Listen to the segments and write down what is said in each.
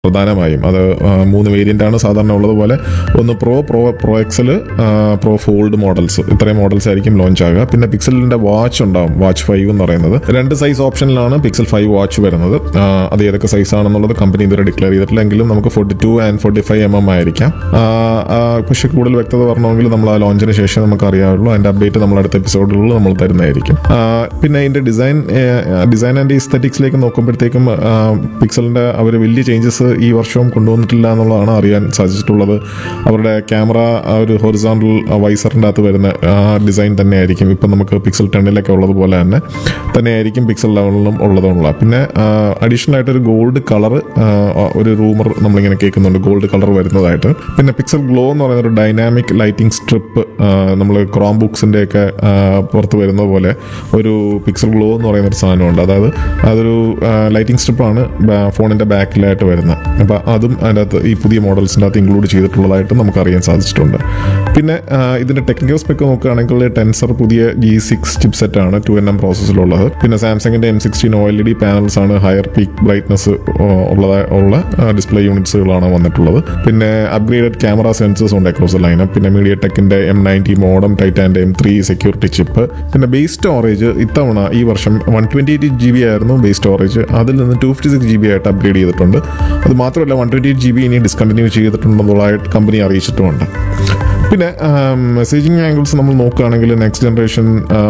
പ്രധാനമായും അത് ആ, മൂന്ന് വേരിയന്റ് ആണ് സാധാരണ ഉള്ളതുപോലെ ഒന്ന് pro pro pro XL pro fold models ഇത്രയും മോഡൽസ് ആയിരിക്കും ലോഞ്ച് ആകുക പിന്നെ പിക്സലിന്റെ വാച്ച് ഉണ്ടാവും വാച്ച് ഫൈവ് എന്ന് പറയുന്നത് രണ്ട് സൈസ് ഓപ്ഷനിലാണ് പിക്സൽ ഫൈവ് വാച്ച് വരുന്നത് ആ, അത് ഏതൊക്കെ സൈസ് ആണെന്നുള്ളത് കമ്പനി ഇതുവരെ ഡിക്ലെയർ ചെയ്തിട്ടില്ല എങ്കിലും നമുക്ക് forty two and forty five M M ആയിരിക്കാം ആ, ആ, പക്ഷെ കൂടുതൽ വ്യക്തത പറഞ്ഞെങ്കിൽ നമ്മൾ ആ ലോഞ്ചിന് ശേഷം നമുക്ക് അറിയാവുള്ളൂ അതിന്റെ അപ്ഡേറ്റ് നമ്മൾ അടുത്ത എപ്പിസോഡുകളിൽ നമ്മൾ തരുന്നതായിരിക്കും ആ, പിന്നെ ഇതിന്റെ ഡിസൈൻ ഡിസൈൻ ആൻഡ് ഈസ്തറ്റിക്സിലേക്ക് നോക്കുമ്പോഴത്തേക്കും ആ, പിക്സലിന്റെ അവർ വലിയ ചേഞ്ചസ് ഈ വർഷവും കൊണ്ടുവന്നിട്ടില്ല എന്നുള്ളതാണ് അറിയാൻ സാധിച്ചിട്ടുള്ളത് അവരുടെ ക്യാമറ ആ ഒരു ഹൊറിസോണ്ടൽ വൈസറിൻ്റെ അകത്ത് വരുന്ന ആ ഡിസൈൻ തന്നെയായിരിക്കും ഇപ്പം നമുക്ക് പിക്സൽ ടെന്നിലൊക്കെ ഉള്ളതുപോലെ തന്നെ തന്നെയായിരിക്കും പിക്സൽ ലെവലിലും ഉള്ളതുള്ള പിന്നെ അഡീഷണൽ ആയിട്ട് ഒരു ഗോൾഡ് കളർ ഒരു റൂമർ നമ്മളിങ്ങനെ കേൾക്കുന്നുണ്ട് ഗോൾഡ് കളർ വരുന്നതായിട്ട് പിന്നെ പിക്സൽ ഗ്ലോ എന്ന് പറയുന്ന ഒരു ഡൈനാമിക് ലൈറ്റിംഗ് സ്ട്രിപ്പ് നമ്മൾ ക്രോം ബുക്സിൻ്റെ ഒക്കെ പുറത്ത് വരുന്ന പോലെ ഒരു പിക്സൽ ഗ്ലോ എന്ന് പറയുന്ന ഒരു സാധനമുണ്ട് അതായത് അതൊരു ലൈറ്റിംഗ് സ്ട്രിപ്പാണ് ഫോണിൻ്റെ ബാക്കിലായിട്ട് വരുന്നത് അപ്പോൾ അതും അതിൻ്റെ അകത്ത് ഈ പുതിയ മോഡൽസിൻ്റെ അകത്ത് ഇൻക്ലൂഡ് ചെയ്തിട്ടുള്ളതായിട്ട് നമുക്ക് അറിയാൻ സാധിച്ചിട്ടുണ്ട് പിന്നെ ആ, ഇതിൻ്റെ ടെക്നിക്കൽ സ്പെക്ക് നോക്കുകയാണെങ്കിൽ ടെൻസർ പുതിയ ജി സിക്സ് ചിപ്പ് സെറ്റാണ് ടു എൻ എം പ്രോസസ്സിലുള്ളത് പിന്നെ സാംസങ്ങിൻ്റെ M sixteen O L E D panels ആണ് ഹയർ പീക്ക് ബ്രൈറ്റ്നസ് ഉള്ള ഉള്ള ഡിസ്പ്ലേ യൂണിറ്റ്സുകളാണ് വന്നിട്ടുള്ളത് പിന്നെ അപ്ഗ്രേഡഡ് ക്യാമറ സെൻസേഴ്സ് ഉണ്ട് അക്രോസ് ലൈനം പിന്നെ മീഡിയ ടെക്കിന്റെ എം നയൻറ്റി മോഡം ടൈറ്റാൻ്റെ എം ത്രീ സെക്യൂരിറ്റി ചിപ്പ് പിന്നെ ബേസ് സ്റ്റോറേജ് ഇത്തവണ ഈ വർഷം one twenty eight G B ആയിരുന്നു ബേസ് സ്റ്റോറേജ് അതിൽ നിന്ന് to fifty six G B ആയിട്ട് അപ്ഗ്രേഡ് ചെയ്തിട്ടുണ്ട് അത് മാത്രമല്ല one twenty eight G B ഇനി ഡിസ്കണ്ടിന്യൂ ചെയ്തിട്ടുണ്ടെന്നുള്ളതായിട്ട് കമ്പനി അറിയിച്ചിട്ടുമുണ്ട് പിന്നെ മെസ്സേജിങ് ആംഗിൾസ് നമ്മൾ നോക്കുകയാണെങ്കിൽ നെക്സ്റ്റ് ജനറേഷൻ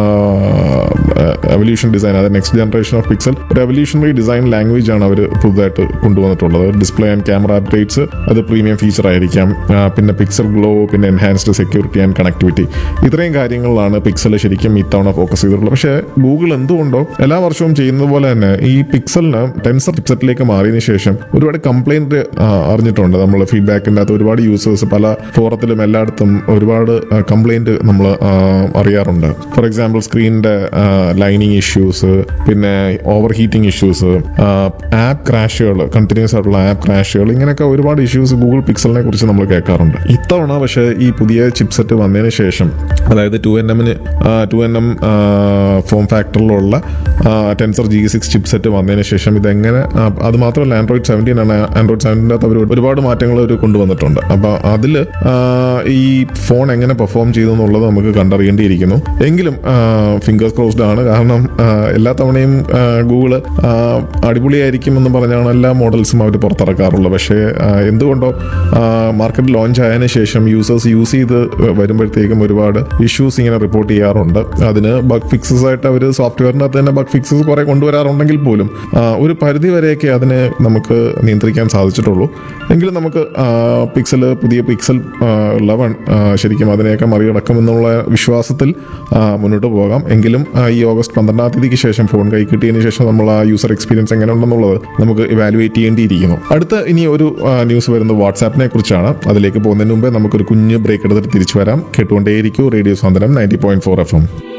എവല്യൂഷൻ ഡിസൈൻ അതായത് നെക്സ്റ്റ് ജനറേഷൻ ഓഫ് പിക്സൽ ഒരു എവല്യൂഷണറി ഡിസൈൻ ലാംഗ്വേജ് ആണ് അവർ പുതുതായിട്ട് കൊണ്ടുവന്നിട്ടുള്ളത് ഡിസ്പ്ലേ ആൻഡ് ക്യാമറ അപ്ഡേറ്റ്സ് അത് പ്രീമിയം ഫീച്ചർ ആയിരിക്കാം ആ, പിന്നെ പിക്സൽ ഗ്ലോ പിന്നെ എൻഹാൻസ്ഡ് സെക്യൂരിറ്റി ആൻഡ് കണക്ടിവിറ്റി ഇത്രയും കാര്യങ്ങളിലാണ് പിക്സൽ ശരിക്കും ഇത്തവണ ഫോക്കസ് ചെയ്തിട്ടുള്ളത് പക്ഷേ ഗൂഗിൾ എന്തുകൊണ്ടോ എല്ലാ വർഷവും ചെയ്യുന്നത് പോലെ തന്നെ ഈ പിക്സലിന് ടെൻസർ ചിപ്സെറ്റിലേക്ക് മാറിയതിനു ശേഷം ഒരുപാട് കംപ്ലൈന്റ് അറിഞ്ഞിട്ടുണ്ട് നമ്മൾ ഫീഡ്ബാക്കിൻ്റെ അകത്ത് ഒരുപാട് യൂസേഴ്സ് പല ഫോറത്തിലും എല്ലായിടത്തും ഒരുപാട് കംപ്ലൈന്റ് നമ്മൾ അറിയാറുണ്ട് ഫോർ എക്സാമ്പിൾ സ്ക്രീനിന്റെ ലൈനിങ് ഇഷ്യൂസ് പിന്നെ ഓവർ ഹീറ്റിംഗ് ഇഷ്യൂസ് ആപ്പ് ക്രാഷുകൾ കണ്ടിന്യൂസ് ആയിട്ടുള്ള ആപ്പ് ക്രാഷുകൾ ഇങ്ങനെയൊക്കെ ഒരുപാട് ഇഷ്യൂസ് ഗൂഗിൾ പിക്സലിനെ കുറിച്ച് നമ്മൾ കേൾക്കാറുണ്ട് ഇത്തവണ പക്ഷേ ഈ പുതിയ ചിപ്സെറ്റ് വന്നതിന് ശേഷം അതായത് ടു എൻ എമ്മിന് ടു എൻ എം ഫോം ഫാക്ടറിലുള്ള ടെൻസർ ജി സിക്സ് ചിപ്സെറ്റ് വന്നതിന് ശേഷം ഇതെങ്ങനെ ആ, അത് മാത്രമല്ല ആൻഡ്രോയിഡ് സെവൻറ്റീൻ ആണ് ആൻഡ്രോയിഡ് സെവൻറ്റീൻ്റെ അകത്ത് അവർ ഒരുപാട് മാറ്റങ്ങൾ അവർ കൊണ്ടുവന്നിട്ടുണ്ട് അപ്പോൾ അതിൽ ഈ ഫോൺ എങ്ങനെ പെർഫോം ചെയ്തു എന്നുള്ളത് നമുക്ക് കണ്ടറിയേണ്ടിയിരിക്കുന്നു എങ്കിലും ഫിംഗേഴ്സ് ക്രോസ്ഡ് ആണ് കാരണം ആ, എല്ലാ തവണയും ഗൂഗിള് അടിപൊളിയായിരിക്കും എന്ന് പറഞ്ഞാണ് എല്ലാ മോഡൽസും അവർ പുറത്തിറക്കാറുള്ളത് പക്ഷേ ആ, എന്തുകൊണ്ടോ മാർക്കറ്റ് ലോഞ്ച് ആയതിനു ശേഷം യൂസേഴ്സ് യൂസ് ചെയ്ത് വരുമ്പോഴത്തേക്കും ഒരുപാട് ഇഷ്യൂസ് ഇങ്ങനെ റിപ്പോർട്ട് ചെയ്യാറുണ്ട് അതിന് ബഗ് ഫിക്സസ് ആയിട്ട് അവർ സോഫ്റ്റ്വെയറിൻ്റെ അകത്ത് തന്നെ ബഗ് ഫിക്സസ് കുറെ കൊണ്ടുവരാറുണ്ടെങ്കിൽ പോലും ആ, ഒരു പരിധി വരെയൊക്കെ അതിനെ നമുക്ക് നിയന്ത്രിക്കാൻ സാധിച്ചിട്ടുള്ളൂ എങ്കിലും നമുക്ക് പിക്സൽ പുതിയ പിക്സൽ ലെവൻ ശരിക്കും അതിനെയൊക്കെ മറികടക്കുമെന്നുള്ള വിശ്വാസത്തിൽ ആ, മുന്നോട്ട് പോകാം എങ്കിലും ആ, ഈ ഓഗസ്റ്റ് പന്ത്രണ്ടാം തീയതിക്ക് ശേഷം ഫോൺ കൈ കിട്ടിയതിന് ശേഷം നമ്മൾ ആ യൂസർ എക്സ്പീരിയൻസ് എങ്ങനെ ഉണ്ടെന്നുള്ളത് നമുക്ക് ഇവാലുവേറ്റ് ചെയ്യേണ്ടിയിരിക്കുന്നു അടുത്ത ഇനി ഒരു ആ, ന്യൂസ് വരുന്നത് വാട്സാപ്പിനെ കുറിച്ചാണ് അതിലേക്ക് പോകുന്നതിന് മുമ്പേ നമുക്കൊരു കുഞ്ഞ് ബ്രേക്ക് എടുത്തിട്ട് തിരിച്ചു വരാം കേട്ടുകൊണ്ടേയിരിക്കും radio Santhwanam ninety point four F M